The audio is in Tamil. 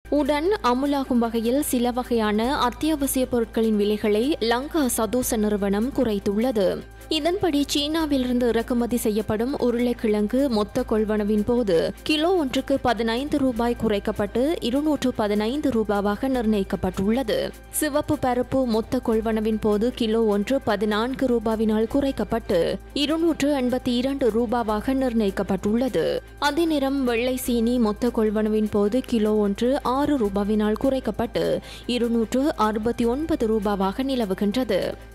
உடன் அமுலாகும் வகையில் சில வகையான அத்தியாவசிய பொருட்களின் விலைகளை லங்கா சதோச நிறுவனம் குறைத்துள்ளது இதன்படி சீனாவிலிருந்து இறக்குமதி செய்யப்படும் உருளைக்கிழங்கு மொத்த கொள்வனவின் போது கிலோ ஒன்றுக்கு பதினைந்து ரூபாய் குறைக்கப்பட்டு இருநூற்று பதினைந்து ரூபாவாக நிர்ணயிக்கப்பட்டுள்ளது சிவப்பு பருப்பு மொத்த கொள்வனவின் போது கிலோ ஒன்று பதினான்கு ரூபாவினால் குறைக்கப்பட்டு இருநூற்று எண்பத்தி இரண்டு ரூபாவாக நிர்ணயிக்கப்பட்டுள்ளது அதே நேரம் வெள்ளை சீனி மொத்த கொள்வனவின் போது கிலோ ஒன்று ஆறு ரூபாவினால் குறைக்கப்பட்டு இருநூற்று அறுபத்தி ஒன்பது ரூபாவாக நிலவுகின்றது